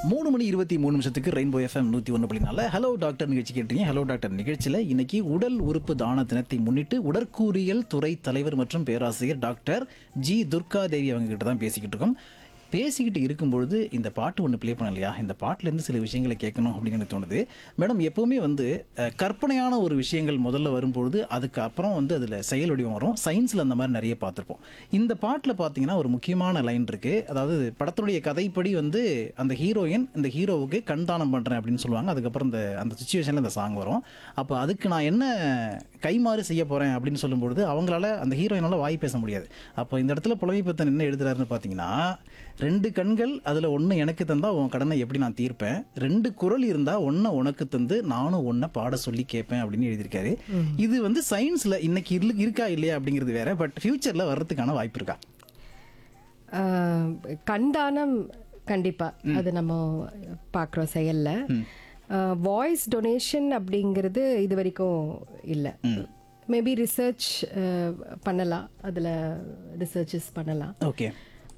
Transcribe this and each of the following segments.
மூணு மணி இருபத்தி மூணு நிமிஷத்துக்கு ரெயின்போ எஃப்எம் நூற்றி ஒன்று புள்ளினால ஹலோ டாக்டர் நிகழ்ச்சி கேட்டீங்க ஹலோ டாக்டர் நிகழ்ச்சியில் இன்னைக்கு உடல் உறுப்பு தான தினத்தை முன்னிட்டு உடற்கூறியல் துறை தலைவர் மற்றும் பேராசிரியர் டாக்டர் ஜி துர்கா தேவி அவங்க கிட்ட தான் பேசிக்கிட்டு இருக்கோம் பேசிக்கிட்டு இருக்கும்பொழுது இந்த பாட்டு ஒன்று ப்ளே பண்ண இல்லையா இந்த பாட்டுலேருந்து சில விஷயங்களை கேட்கணும் அப்படின்னு எனக்கு தோணுது மேடம் எப்போவுமே வந்து அஹ், கற்பனையான ஒரு விஷயங்கள் முதல்ல வரும்பொழுது அதுக்கு அப்புறம் வந்து அதில் செயல் வடிவம் வரும் சயின்ஸில் அந்த மாதிரி நிறைய பார்த்துருப்போம் இந்த பாட்டில் பார்த்தீங்கன்னா ஒரு முக்கியமான லைன் இருக்குது அதாவது படத்துடைய கதைப்படி வந்து அந்த ஹீரோயின் இந்த ஹீரோவுக்கு கண் தானம் பண்ணுறேன் அப்படின்னு சொல்லுவாங்க அதுக்கப்புறம் இந்த அந்த சுச்சுவேஷனில் இந்த சாங் வரும் அப்போ அதுக்கு நான் என்ன கைமாறு செய்ய போகிறேன் அப்படின்னு சொல்லும்பொழுது அவங்களால அந்த ஹீரோயினால வாய் பேச முடியாது அப்போ இந்த இடத்துல புலமை பத்தன் என்ன எழுதுறாருன்னு பார்த்தீங்கன்னா ரெண்டு கண்கள் அதில் ஒன்று எனக்கு தந்தா உன் கடனை எப்படி நான் தீர்ப்பேன் ரெண்டு குரல் இருந்தால் ஒன்றை உனக்கு தந்து நானும் ஒன்றை பாட சொல்லி கேட்பேன் அப்படின்னு எழுதியிருக்காரு இது வந்து சயின்ஸில் இன்னைக்கு இரு- இருக்கா இல்லையா அப்படிங்கிறது வேற பட் ஃபியூச்சரில் வர்றதுக்கான வாய்ப்பு இருக்கா ஆஹ் கண்தானம் கண்டிப்பா அது நம்ம பார்க்குறோம் செயல்ல வாய்ஸ் டொனேஷன் அப்படிங்கிறது இது வரைக்கும் இல்லை மேபி ரிசர்ச் பண்ணலாம் அதில் ரிசர்ச்சஸ் பண்ணலாம் ஓகே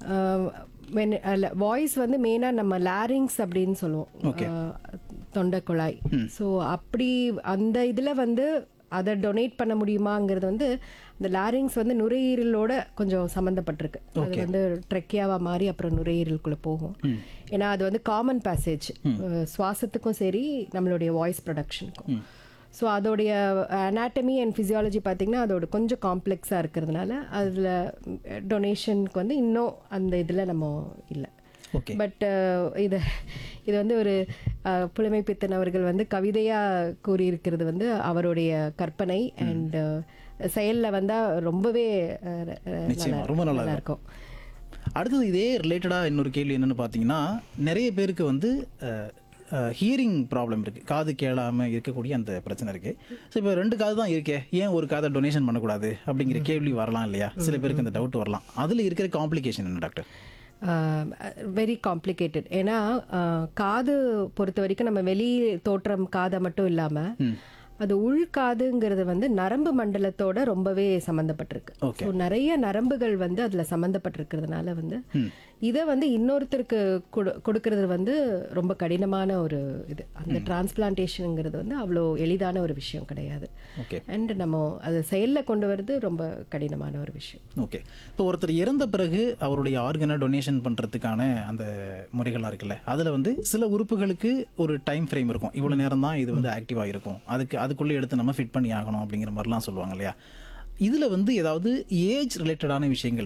வாய்ஸ் வந்து மெயினாக நம்ம லாரிங்ஸ் அப்படின்னு சொல்லுவோம் ஆஹ் தொண்டை குழாய் ஸோ அப்படி அந்த இதில் வந்து அதை டொனேட் பண்ண முடியுமாங்கிறது வந்து இந்த லாரிங்ஸ் வந்து நுரையீரலோட கொஞ்சம் சம்மந்தப்பட்டிருக்கு அது வந்து ட்ரெக்கியாவா மாறி அப்புறம் நுரையீரலுக்குள்ளே போகும் ஏன்னா அது வந்து காமன் பேசேஜ் சுவாசத்துக்கும் சரி நம்மளுடைய வாய்ஸ் ப்ரொடக்ஷனுக்கும் ஸோ அதோடைய அனாட்டமி அண்ட் ஃபிசியாலஜி பார்த்தீங்கன்னா அதோட கொஞ்சம் காம்ப்ளெக்ஸாக இருக்கிறதுனால அதில் டொனேஷனுக்கு வந்து இன்னும் அந்த இதில் நம்ம இல்லை ஓகே பட் இது இது வந்து ஒரு அஹ், புலமை பித்தன் அவர்கள் வந்து கவிதையாக கூறியிருக்கிறது வந்து அவருடைய கற்பனை அண்ட் செயலில் வந்தால் ரொம்பவே அஹ், அஹ், நிச்சயமா ரொம்ப நல்லா நல்லா இருக்கும் இருக்கும் அடுத்தது இதே ரிலேட்டடாக இன்னொரு கேள்வி என்னன்னு பார்த்தீங்கன்னா நிறைய பேருக்கு வந்து ஹியரிங் ப்ராப்ளம் இருக்குது காது கேளாமல் இருக்கக்கூடிய அந்த பிரச்சனை இருக்குது ஸோ இப்போ ரெண்டு காது தான் இருக்கே ஏன் ஒரு காதை டொனேஷன் பண்ணக்கூடாது அப்படிங்கிற கேள்வி வரலாம் இல்லையா சில பேருக்கு அந்த டவுட் வரலாம் அதில் இருக்கிற காம்ப்ளிகேஷன் என்ன டாக்டர் வெரி காம்ப்ளிகேட்டட் ஏன்னா அஹ், காது பொறுத்த வரைக்கும் நம்ம வெளி தோற்றம் காதை மட்டும் இல்லாமல் அது உள்காதுங்கிறது வந்து நரம்பு மண்டலத்தோட ரொம்பவே சம்மந்தப்பட்டிருக்கு Okay. ஸோ நிறைய நரம்புகள் வந்து அதில் சம்மந்தப்பட்டிருக்கிறதுனால வந்து இதை வந்து இன்னொருத்தருக்கு கொடு கொடுக்கறது வந்து ரொம்ப கடினமான ஒரு இது அந்த டிரான்ஸ்பிளான்டேஷனுங்கிறது வந்து அவ்வளோ எளிதான ஒரு விஷயம் கிடையாது ஓகே அண்ட் நம்ம அதை செயலில் கொண்டு வர்றது ரொம்ப கடினமான ஒரு விஷயம் ஓகே இப்போ ஒருத்தர் இறந்த பிறகு அவருடைய ஆர்கனை டொனேஷன் பண்ணுறதுக்கான அந்த முறைகள்லாம் இருக்குல்ல அதில் வந்து சில உறுப்புகளுக்கு ஒரு டைம் ஃப்ரேம் இருக்கும் இவ்வளோ நேரம் தான் இது வந்து ஆக்டிவாக இருக்கும் அதுக்கு அதுக்குள்ளே எடுத்து நம்ம ஃபிட் பண்ணி ஆகணும் அப்படிங்கிற மாதிரிலாம் சொல்லுவாங்க இல்லையா இதில் வந்து ஏதாவது ஏஜ் ரிலேட்டடான விஷயங்கள்